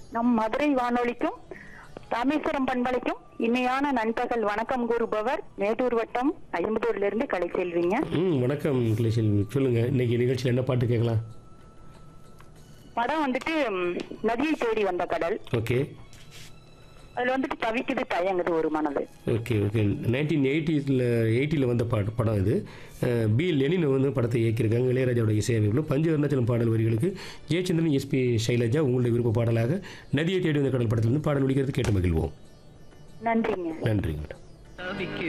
நம் மதுரை வானொலிக்கும் ராமேஸ்வரம் பண்பலைக்கும் இனிமையான நண்பகல் வணக்கம் கூறுபவர் மேட்டூர் வட்டம் ஐம்பதூர்ல இருந்து கலை செல்விங்க ம் வணக்கம் கிளேஷன் சொல்லுங்க இன்னைக்கு நிகழ்ச்சியில் என்ன பாட்டு கேட்கலாம் படம் வந்துட்டு ம், நதியை தேடி வந்த கடல் ஓகே அதுல வந்துட்டு தவிக்குது தயங்குது ஒரு மனது ஓகே ஓகே நைன்டீன் எயிட்டிஸில் எயிட்டியில் வந்த பாட்டு படம் இது அஹ், பி லெனின் வந்து படத்தை இயக்கியிருக்காங்க இளையராஜாவோட இசையமைப்பில் பஞ்சு அருணாச்சலம் பாடல் வரிகளுக்கு ஜெயச்சந்திரன் எஸ்பி சைலஜா உங்களுடைய விருப்ப பாடலாக நதியை தேடி வந்த கடல் படத்திலிருந்து பாடல் ஒழிக்கிறது கேட்டு மகிழ்வோம் நன்றிங்க நன்றி மேடம் தவிக்கு